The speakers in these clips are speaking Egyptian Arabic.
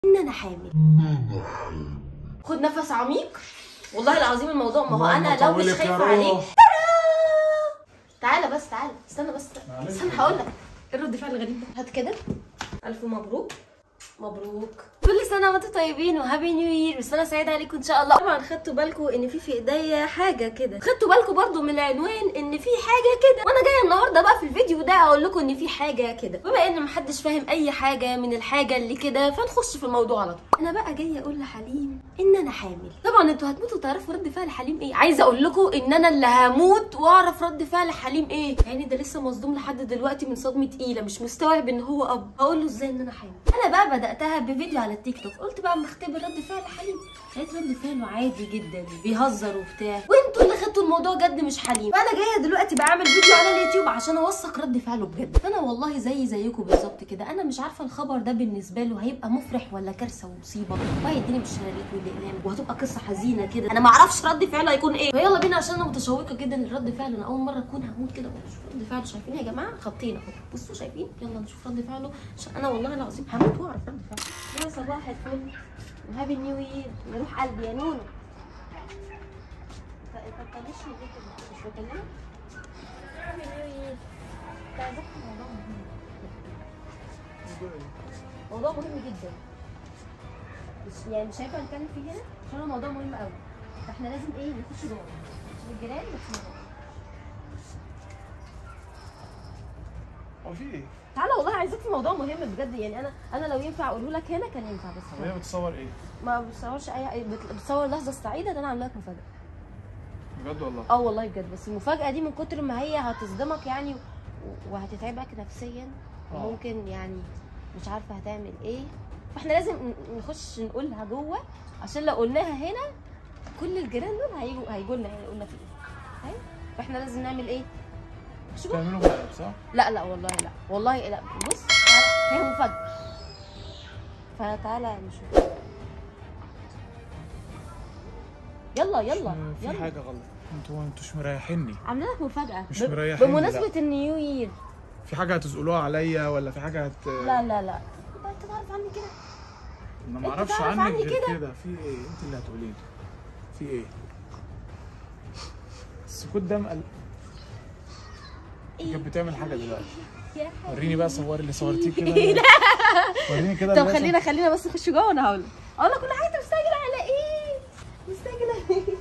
ان انا حامل خد نفس عميق والله العظيم الموضوع ما هو انا لو مش خايفه عليك تعالى بس تعالى استنى بس معلش. استنى هقول لك ايه الرد فعل الغريب ده هات كده الف مبروك مبروك كل سنه وانتم طيبين وهابي نيو يير وسنه سعيده عليكم ان شاء الله طبعا خدتوا بالكم ان في في ايديا حاجه كده خدتوا بالكم برضو من العنوان ان في حاجه كده وانا جايه النهارده بقى في الفيديو ده اقول لكم ان في حاجه كده بما ان محدش فاهم اي حاجه من الحاجه اللي كده فنخش في الموضوع على طول انا بقى جايه اقول لحليم ان انا حامل طبعا انتوا هتموتوا تعرفوا رد فعل حليم ايه عايزه اقول لكم ان انا اللي هموت واعرف رد فعل حليم ايه يعني ده لسه مصدوم لحد دلوقتي من صدمه تقيله مش مستوعب ان هو اب هقول له ازاي ان انا حامل انا بقى بداتها بفيديو على التيك توك قلت بقى اما اختبر رد فعل حليم لقيت رد فعله عادي جدا بيهزر وبتاع وانتوا اللي خدتوا الموضوع جد مش حليم فانا جايه دلوقتي بعمل فيديو على اليوتيوب عشان اوثق رد فعله بجد فانا والله زي زيكم بالظبط كده انا مش عارفه الخبر ده بالنسبه له هيبقى مفرح ولا كارثه ومصيبه وهيديني بالشلاليت والاقلام وهتبقى قصه حزينه كده انا ما اعرفش رد فعله هيكون ايه فيلا بينا عشان انا متشوقه جدا لرد فعله انا اول مره اكون هموت كده واشوف رد فعله شايفين يا جماعه خطين اهو بصوا شايفين يلا نشوف رد فعله عشان انا والله العظيم هموت واعرف رد فعله يا صباح الفل وهابي نيو يير نروح قلبي يا نونو انت انت بتطنشني ليه كده مش بكلمك هابي نيو يير انت عايزك في موضوع مهم موضوع مهم جدا مش يعني مش هينفع نتكلم فيه هنا عشان هو موضوع مهم قوي فاحنا لازم ايه نخش جوه عشان الجيران بس هو في ايه؟ تعالى والله عايزاك في موضوع مهم بجد يعني انا انا لو ينفع اقوله لك هنا كان ينفع بس طب هي بتصور ايه؟ ما بتصورش اي بت- بتصور اللحظه السعيده ده انا عامله لك مفاجاه بجد والله اه والله بجد بس المفاجاه دي من كتر ما هي هتصدمك يعني و- وهتتعبك نفسيا آه. وممكن يعني مش عارفه هتعمل ايه فاحنا لازم ن- نخش نقولها جوه عشان لو قلناها هنا كل الجيران دول هيجوا هيجوا لنا يعني قلنا في ايه أيوة. فاحنا لازم نعمل ايه شو بتعملوا مقلب صح؟ لا لا والله لا والله لا بص تعال- هي مفاجاه فتعالى نشوف يلا يلا في يلا حاجة غلط انتوا انتوا مش مريحيني عامله لك مفاجاه مش ب- مريحيني، بمناسبه النيو يير في حاجة هتزقلوها عليا ولا في حاجة هت لا لا لا انت تعرف عني كده انا انت ما اعرفش تعرف عنك عني غير كده. كده في ايه؟ انت اللي هتقولي لي في ايه؟ السكوت ده مقل كانت بتعمل حاجة دلوقتي يا وريني بقى صور اللي صورتيه كده وريني كده طب اللي خلينا خلينا بس نخش جوه وانا هقول لك اقول لك كل حاجه انت مستعجله على ايه مستعجله على ايه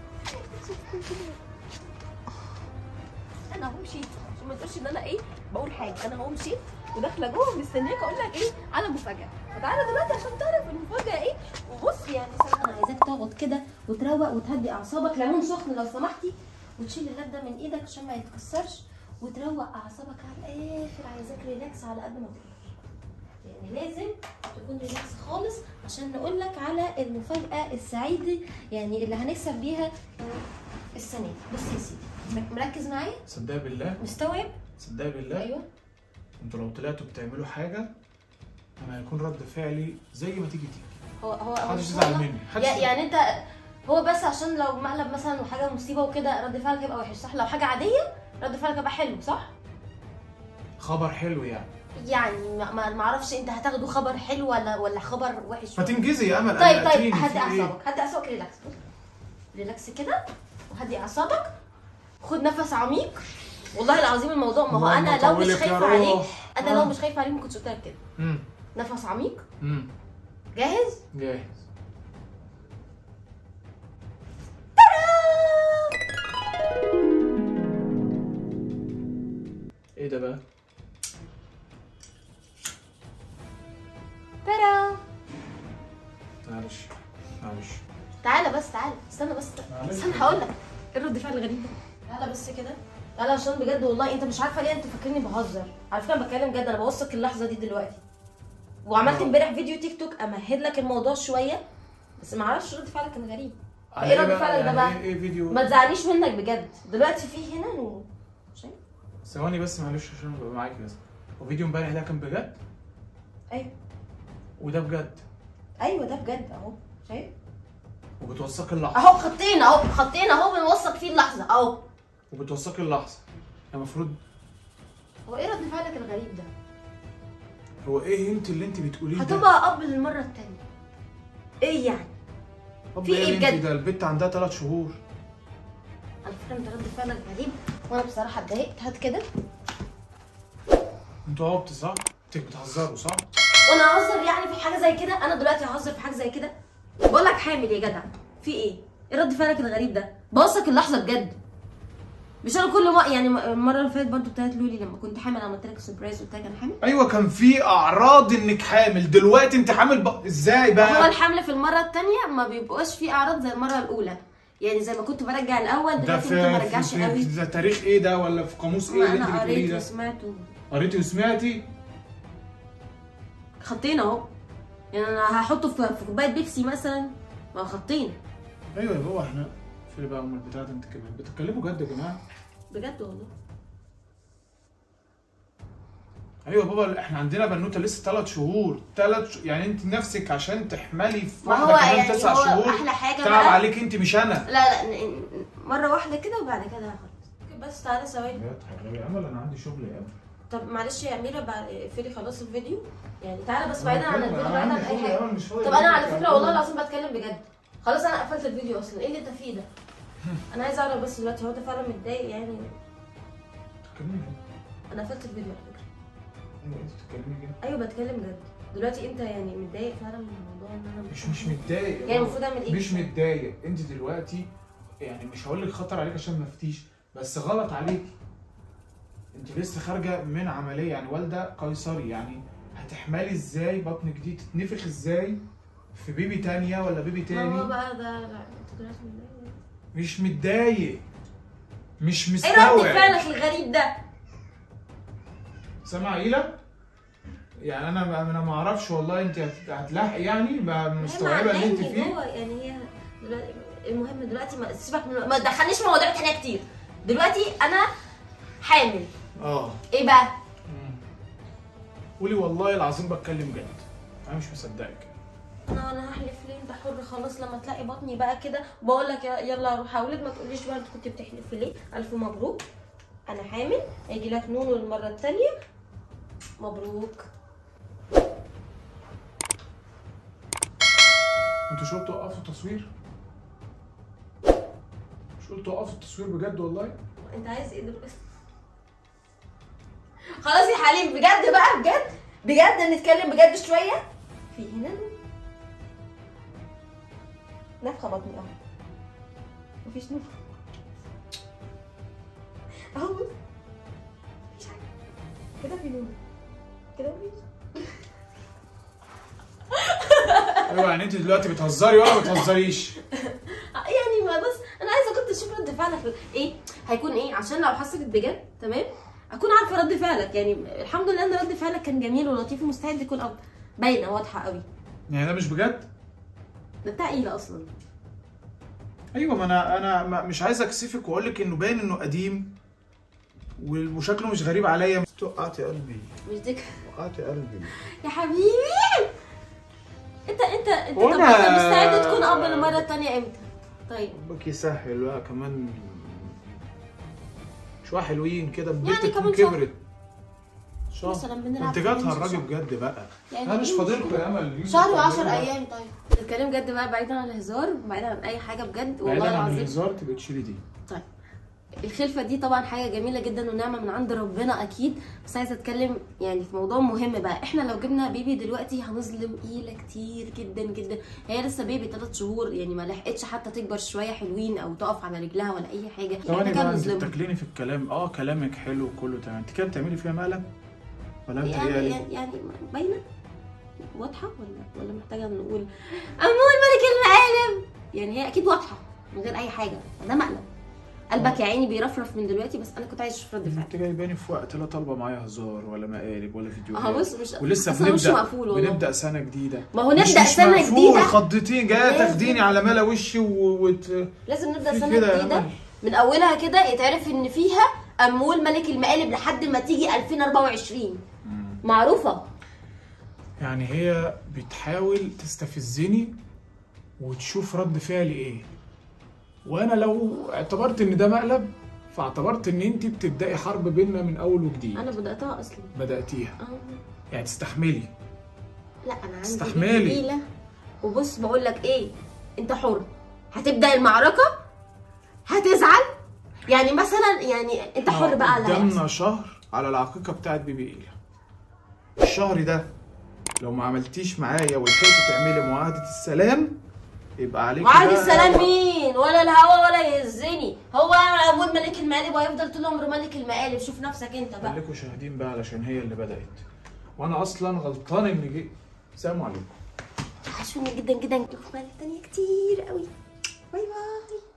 انا اهو مشيت عشان ما تقولش ان انا ايه بقول حاجه انا اهو مشيت وداخله جوه مستنياك اقول لك ايه على مفاجاه فتعالى دلوقتي عشان تعرف المفاجاه ايه وبص يعني انا عايزاك تقعد كده وتروق وتهدي اعصابك ليمون سخن لو سمحتي وتشيل اللاب ده من ايدك عشان ما يتكسرش وتروق اعصابك على الاخر عايزاك ريلاكس على قد ما تقدر يعني لازم تكون ريلاكس خالص عشان نقول لك على المفاجأة السعيدة يعني اللي هنكسب بيها السنة دي بص يا سيدي مركز معايا صدق بالله مستوعب صدق بالله ايوه انتوا لو طلعتوا بتعملوا حاجة انا هيكون رد فعلي زي ما تيجي تيجي هو هو هو محدش إن شاء يزعل الله- مني محدش يا- يزعل. يعني انت هو بس عشان لو مقلب مثلا وحاجه مصيبه وكده رد فعلك هيبقى وحش صح لو حاجه عاديه رد فعلك هيبقى حلو صح خبر حلو يعني يعني ما ما ما اعرفش انت هتاخده خبر حلو ولا ولا خبر وحش ما تنجزي يا امل طيب قلقتيني، طيب في هدي إيه؟ اعصابك هدي اعصابك ريلاكس بص. ريلاكس كده وهدي اعصابك خد نفس عميق والله العظيم الموضوع ما هو اللهم انا لو مش طولك يا خايفه عليك روح. انا آه. لو مش خايفه عليك ما كنتش قلت لك كده امم نفس عميق امم جاهز جاهز ايه ده بقى؟ ترى معلش معلش تعالى بس تعالى استنى بس معلش. استنى هقول لك ايه الرد فعل الغريب ده تعالى بس كده تعالى عشان بجد والله انت مش عارفه ليه انت فاكرني بهزر على فكره انا بتكلم جد انا بوثق اللحظه دي دلوقتي وعملت آه. امبارح فيديو تيك توك امهد لك الموضوع شويه بس ما اعرفش رد فعلك كان غريب على ايه رد بقى؟ فعلك ده يعني بقى؟ ايه ايه فيديو ما تزعلنيش منك بجد دلوقتي في هنا نور شايف ثواني بس معلش عشان ابقى معاكي بس هو فيديو امبارح ده كان بجد ايوه وده بجد ايوه ده بجد اهو شايف وبتوثقي اللحظه اهو خطين اهو خطين اهو بنوثق فيه اللحظه اهو وبتوثقي اللحظه المفروض هو ايه رد فعلك الغريب ده هو ايه انت اللي انت بتقوليه ده؟ هتبقى اب للمره التانيه ايه يعني طب في ايه إيه يا بنتي بجد؟ ده البت عندها ثلاث شهور على فكره انت رد فعلك غريب وانا بصراحه اتضايقت هات كده انتوا عبط صح؟ انتوا بتهزروا صح؟ وانا اهزر يعني في حاجه زي كده انا دلوقتي ههزر في حاجه زي كده بقول لك حامل يا جدع في ايه ايه رد فعلك الغريب ده بوثق اللحظه بجد مش انا كل ما يعني المره اللي فاتت برضو بتاعت لولي لما كنت حامل عملت لك سربرايز قلت لك انا حامل ايوه كان في اعراض انك حامل دلوقتي انت حامل بق... ازاي هو بقى؟ الحمل في المره الثانيه ما بيبقاش فيه اعراض زي المره الاولى يعني زي ما كنت برجع الاول ده دلوقتي في, ممكن ما في, ارجعش في, قوي في ده تاريخ ايه ده ولا في قاموس ايه ما اللي انت انا بتقوليه قريت ده؟ وسمعت قريتي وسمعتي؟ خطين اهو يعني انا هحطه في في كوبايه بيبسي مثلا ما هو خطين ايوه يا بابا احنا في بقى ام البتاع ده انت كمان بتتكلموا جد يا جماعه؟ بجد والله ايوه يا بابا احنا عندنا بنوته لسه ثلاث شهور ثلاث ش... يعني انت نفسك عشان تحملي في ما واحده هو كمان يعني تسع هو شهور احلى حاجه تعب بقى عليك انت مش انا لا لا ن- ن- مره واحده كده وبعد كده هخلص بس تعالى ثواني لا تحرمي يا امل انا عندي شغل يا امل طب معلش يا اميره بعد اقفلي خلاص الفيديو يعني تعالى بس بعيدا عن الفيديو بعيدا عن اي حاجه طب انا على فكره والله العظيم بتكلم بجد خلاص انا قفلت الفيديو اصلا ايه اللي انت فيه ده انا عايزه اعرف بس دلوقتي هو انت فعلا متضايق يعني بتتكلمي جد انا قفلت الفيديو على فكره ايوه انت بتتكلمي جد ايوه بتكلم جد دلوقتي انت يعني متضايق فعلا من الموضوع ان انا مش مش متضايق يا يعني بابا. المفروض اعمل ايه مش متضايق انت دلوقتي يعني مش هقول لك خطر عليك عشان ما افتيش بس غلط عليكي انت لسه خارجه من عمليه يعني والده قيصري يعني هتحملي ازاي بطنك دي تتنفخ ازاي في بيبي تانية ولا بيبي ما تاني هو بقى ده لا انت دلوقتي متضايق مش متضايق مش ايه رد مستوعب فعلك الغريب ده سامع عيلة يعني انا انا ما اعرفش والله انت هت- هتلاحقي يعني ما مستوعبه اللي انت معلقني فيه جوه يعني هي دلوقتي المهم دلوقتي ما سيبك من ما تدخلنيش في مواضيع تانية كتير دلوقتي انا حامل اه ايه بقى مم. قولي والله العظيم بتكلم جد انا مش مصدقك انا انا هحلف ليه انت حر خلاص لما تلاقي بطني بقى كده بقول لك يا- يلا روح هولد ما تقوليش بقى انت كنت بتحلف ليه الف مبروك انا حامل هيجي لك نونو المره الثانيه مبروك انتوا شو توقفوا التصوير مش قلت توقفوا التصوير بجد والله انت عايز ايه دلوقتي خلاص يا حليم بجد بقى بجد بجد نتكلم بجد شويه في هنا نفخه بطني اهو مفيش نفخه اهو بص. مفيش حاجه كده في نور كده مفيش ايوه يعني انت دلوقتي بتهزري ولا ما بتهزريش يعني ما بس انا عايزه كنت اشوف رد فعلك ايه هيكون ايه عشان لو حصلت بجد تمام اكون عارفه رد فعلك يعني الحمد لله ان رد فعلك كان جميل ولطيف ومستعد يكون أب... باينه واضحه قوي يعني ده مش بجد ده بتاع ايه اصلا ايوه ما انا انا ما مش عايز اكسفك واقول لك انه باين انه قديم و- وشكله مش غريب عليا وقعتي قلبي مش ديك وقعتي قلبي يا حبيبي انت انت انت طب وأنا- انت مستعد تكون اب المره الثانيه امتى طيب ربك يسهل بقى كمان شويه حلوين كده يعني البنت تكون كمان شهر. كبرت شهر مثلا بنلعب انت في جات الجيم هالراجل شهر. بجد بقى يعني انا مش إيه فاضلكم يا امل شهر و10 ايام طيب نتكلم جد بقى بعيدا عن الهزار بعيدا عن اي حاجه بجد والله بعيدا عن العظيم الهزار تبقى تشيلي دي طيب الخلفه دي طبعا حاجه جميله جدا ونعمه من عند ربنا اكيد بس عايزه اتكلم يعني في موضوع مهم بقى احنا لو جبنا بيبي دلوقتي هنظلم ايله كتير جدا جدا هي لسه بيبي 3 شهور يعني ما لحقتش حتى تكبر شويه حلوين او تقف على رجلها ولا اي حاجه ثواني احنا كده بقى انت بنظلمها بتاكليني في الكلام اه كلامك حلو وكله تمام انت كده بتعملي فيها مقلب ولا انت يعني ريالي يعني, يعني باينه واضحه ولا ولا محتاجه نقول امول ملك المقالب يعني هي اكيد واضحه من غير اي حاجه ده مقلب قلبك يا عيني بيرفرف من دلوقتي بس انا كنت عايز اشوف رد فعل انت جايباني في وقت لا طالبه معايا هزار ولا مقالب ولا فيديوهات اهو بص مش ولسه أصلاً مش بنبدا مقفول والله. بنبدا سنه جديده ما هو مش نبدا مش سنه مقفول جديده خضتين جايه لازم. تاخديني على ملا وشي و- وت... لازم نبدا في سنه كده يا جديده أمل. من اولها كده يتعرف ان فيها امول ملك المقالب لحد ما تيجي 2024 معروفه يعني هي بتحاول تستفزني وتشوف رد فعلي ايه وانا لو اعتبرت ان ده مقلب فاعتبرت ان انت بتبداي حرب بيننا من اول وجديد انا بداتها اصلا بداتيها اه يعني تستحملي لا انا عندي استحملي. بيت تقيلة. وبص بقول لك ايه انت حر هتبدا المعركه هتزعل يعني مثلا يعني انت حر بقى على اللي قدامنا هيحصل. شهر على العقيقه بتاعت بيبي ايلا الشهر ده لو ما عملتيش معايا ولحقتي تعملي معاهده السلام يبقى عليك وعاد السلام مين ولا الهوا ولا يهزني هو عمود ملك المقالب وهيفضل طول عمره ملك المقالب شوف نفسك انت بقى خليكوا شاهدين بقى علشان هي اللي بدات وانا اصلا غلطان اني جيت سلام عليكم وحشوني جدا جدا لكم تانية كتير قوي باي باي